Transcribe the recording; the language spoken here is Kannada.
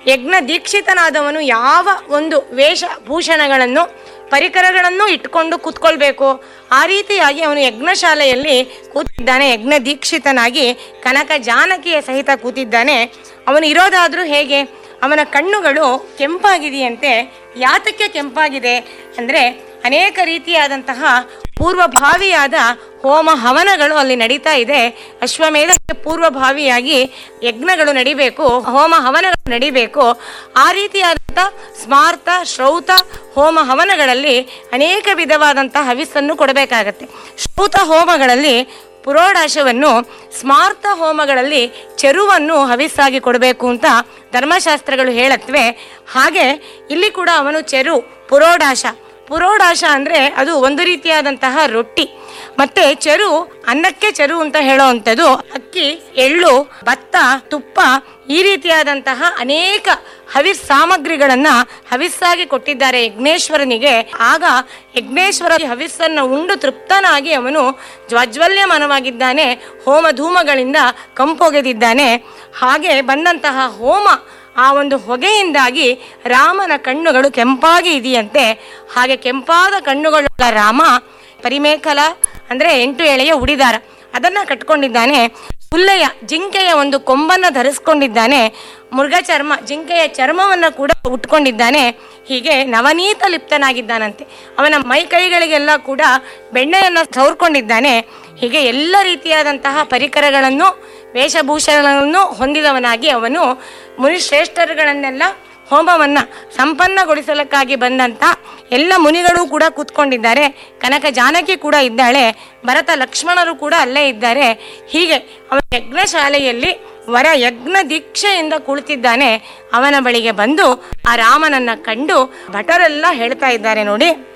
ಯಜ್ಞ ದೀಕ್ಷಿತನಾದವನು ಯಾವ ಒಂದು ವೇಷಭೂಷಣಗಳನ್ನು ಪರಿಕರಗಳನ್ನು ಇಟ್ಕೊಂಡು ಕೂತ್ಕೊಳ್ಬೇಕು ಆ ರೀತಿಯಾಗಿ ಅವನು ಯಜ್ಞಶಾಲೆಯಲ್ಲಿ ಕೂತಿದ್ದಾನೆ ಯಜ್ಞ ದೀಕ್ಷಿತನಾಗಿ ಕನಕ ಜಾನಕಿಯ ಸಹಿತ ಕೂತಿದ್ದಾನೆ ಅವನು ಇರೋದಾದ್ರೂ ಹೇಗೆ ಅವನ ಕಣ್ಣುಗಳು ಕೆಂಪಾಗಿದೆಯಂತೆ ಯಾತಕ್ಕೆ ಕೆಂಪಾಗಿದೆ ಅಂದರೆ ಅನೇಕ ರೀತಿಯಾದಂತಹ ಪೂರ್ವಭಾವಿಯಾದ ಹೋಮ ಹವನಗಳು ಅಲ್ಲಿ ನಡೀತಾ ಇದೆ ಅಶ್ವಮೇಧಕ್ಕೆ ಪೂರ್ವಭಾವಿಯಾಗಿ ಯಜ್ಞಗಳು ನಡಿಬೇಕು ಹೋಮ ಹವನಗಳು ನಡಿಬೇಕು ಆ ರೀತಿಯಾದಂಥ ಸ್ಮಾರ್ತ ಶ್ರೌತ ಹೋಮ ಹವನಗಳಲ್ಲಿ ಅನೇಕ ವಿಧವಾದಂತಹ ಹವಿಸ್ಸನ್ನು ಕೊಡಬೇಕಾಗತ್ತೆ ಶ್ರೌತ ಹೋಮಗಳಲ್ಲಿ ಪುರೋಡಾಶವನ್ನು ಸ್ಮಾರ್ತ ಹೋಮಗಳಲ್ಲಿ ಚೆರುವನ್ನು ಹವಿಸ್ಸಾಗಿ ಕೊಡಬೇಕು ಅಂತ ಧರ್ಮಶಾಸ್ತ್ರಗಳು ಹೇಳತ್ವೆ ಹಾಗೆ ಇಲ್ಲಿ ಕೂಡ ಅವನು ಚೆರು ಪುರೋಡಾಶ ಪುರೋಡಾಶ ಅಂದರೆ ಅದು ಒಂದು ರೀತಿಯಾದಂತಹ ರೊಟ್ಟಿ ಮತ್ತೆ ಚೆರು ಅನ್ನಕ್ಕೆ ಚೆರು ಅಂತ ಹೇಳೋವಂಥದ್ದು ಅಕ್ಕಿ ಎಳ್ಳು ಭತ್ತ ತುಪ್ಪ ಈ ರೀತಿಯಾದಂತಹ ಅನೇಕ ಹವಿಸ್ ಸಾಮಗ್ರಿಗಳನ್ನ ಹವಿಸ್ಸಾಗಿ ಕೊಟ್ಟಿದ್ದಾರೆ ಯಜ್ಞೇಶ್ವರನಿಗೆ ಆಗ ಯಜ್ಞೇಶ್ವರ ಹವಿಸ್ಸನ್ನು ಉಂಡು ತೃಪ್ತನಾಗಿ ಅವನು ಜ್ವಾಜ್ವಲ್ಯಮಾನವಾಗಿದ್ದಾನೆ ಹೋಮ ಧೂಮಗಳಿಂದ ಕಂಪೊಗೆದಿದ್ದಾನೆ ಹಾಗೆ ಬಂದಂತಹ ಹೋಮ ಆ ಒಂದು ಹೊಗೆಯಿಂದಾಗಿ ರಾಮನ ಕಣ್ಣುಗಳು ಕೆಂಪಾಗಿ ಇದೆಯಂತೆ ಹಾಗೆ ಕೆಂಪಾದ ಕಣ್ಣುಗಳುಳ್ಳ ರಾಮ ಪರಿಮೇಖಲ ಅಂದರೆ ಎಂಟು ಎಳೆಯ ಉಡಿದಾರ ಅದನ್ನ ಕಟ್ಕೊಂಡಿದ್ದಾನೆ ಹುಲ್ಲೆಯ ಜಿಂಕೆಯ ಒಂದು ಕೊಂಬನ್ನ ಧರಿಸ್ಕೊಂಡಿದ್ದಾನೆ ಮೃಗ ಚರ್ಮ ಜಿಂಕೆಯ ಚರ್ಮವನ್ನ ಕೂಡ ಉಟ್ಕೊಂಡಿದ್ದಾನೆ ಹೀಗೆ ನವನೀತ ಲಿಪ್ತನಾಗಿದ್ದಾನಂತೆ ಅವನ ಮೈ ಕೈಗಳಿಗೆಲ್ಲ ಕೂಡ ಬೆಣ್ಣೆಯನ್ನು ಸವರ್ಕೊಂಡಿದ್ದಾನೆ ಹೀಗೆ ಎಲ್ಲ ರೀತಿಯಾದಂತಹ ಪರಿಕರಗಳನ್ನು ವೇಷಭೂಷಣಗಳನ್ನು ಹೊಂದಿದವನಾಗಿ ಅವನು ಮುನಿಶ್ರೇಷ್ಠರುಗಳನ್ನೆಲ್ಲ ಹೋಮವನ್ನ ಸಂಪನ್ನಗೊಳಿಸಲಕ್ಕಾಗಿ ಬಂದಂತ ಎಲ್ಲ ಮುನಿಗಳು ಕೂಡ ಕೂತ್ಕೊಂಡಿದ್ದಾರೆ ಕನಕ ಜಾನಕಿ ಕೂಡ ಇದ್ದಾಳೆ ಭರತ ಲಕ್ಷ್ಮಣರು ಕೂಡ ಅಲ್ಲೇ ಇದ್ದಾರೆ ಹೀಗೆ ಅವನ ಯಜ್ಞಶಾಲೆಯಲ್ಲಿ ವರ ಯಜ್ಞ ದೀಕ್ಷೆಯಿಂದ ಕುಳಿತಿದ್ದಾನೆ ಅವನ ಬಳಿಗೆ ಬಂದು ಆ ರಾಮನನ್ನ ಕಂಡು ಭಟರೆಲ್ಲ ಹೇಳ್ತಾ ಇದ್ದಾರೆ ನೋಡಿ